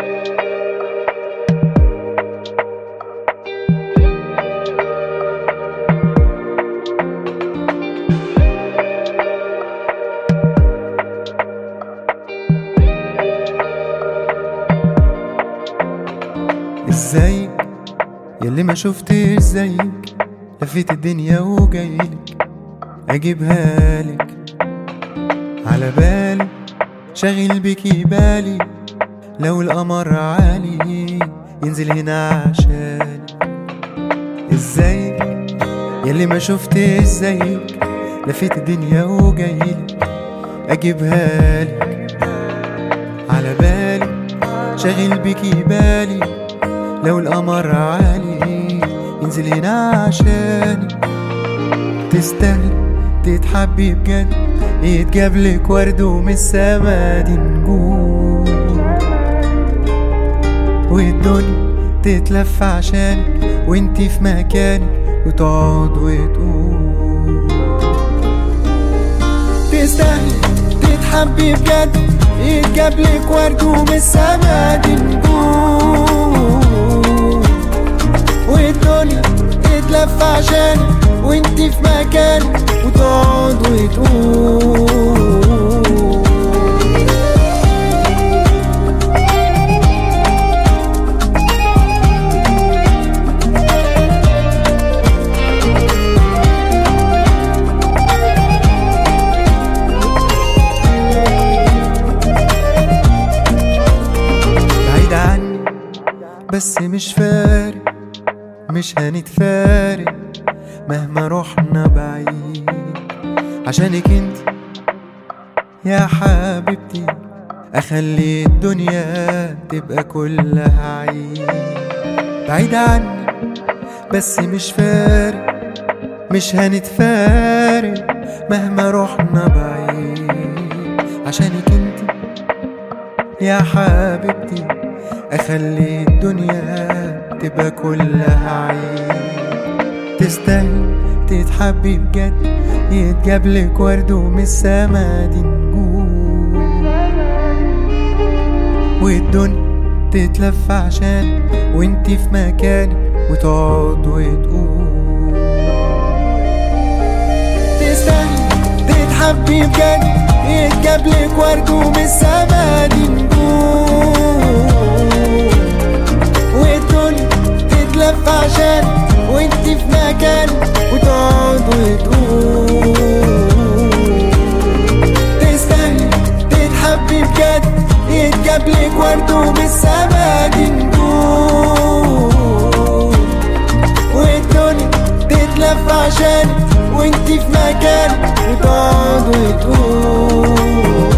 ازيك ياللي ما شفتش زيك لفيت الدنيا وجايلك اجيبها لك على بالي شاغل بيكي بالي لو القمر عالي ينزل هنا عشانك ازيك ياللي ما شفتش زيك لفيت الدنيا وجايلك اجيبها لك على بالي شاغل بيكي بالي لو القمر عالي ينزل هنا عشاني تستاهل تتحبي بجد يتجابلك ورد ومن السما دي نجوم والدنيا تتلف عشانك وانتي في مكانك وتقعد وتقول تستاهل تتحبي بجد يتجابلك ورد ومن السما دي نجوم والدنيا تتلف عشانك وانتي في مكانك وتقعد وتقول بعيد عني بس مش فارق مش هنتفارق مهما رحنا بعيد عشانك انت يا حبيبتي اخلي الدنيا تبقى كلها عيد بعيد عني بس مش فارق مش هنتفارق مهما رحنا بعيد عشانك انت يا حبيبتي اخلي الدنيا تبقى كلها عيد تستاهل تتحبي بجد يتجابلك ورد ومن السما دي نجوم والدنيا تتلف عشان وانتي في مكانك وتقعد وتقول تستاهل تتحبي بجد يتجابلك ورد ومن السما دي نجوم والدنيا تتلف عشان وانتي في مكانك وتقعد وتقول تستاهل تتحبي بجد يتجابلك ورد ومن السما دي نجوم والدنيا تتلف عشانك وانتي في مكانك وتقعد وتقول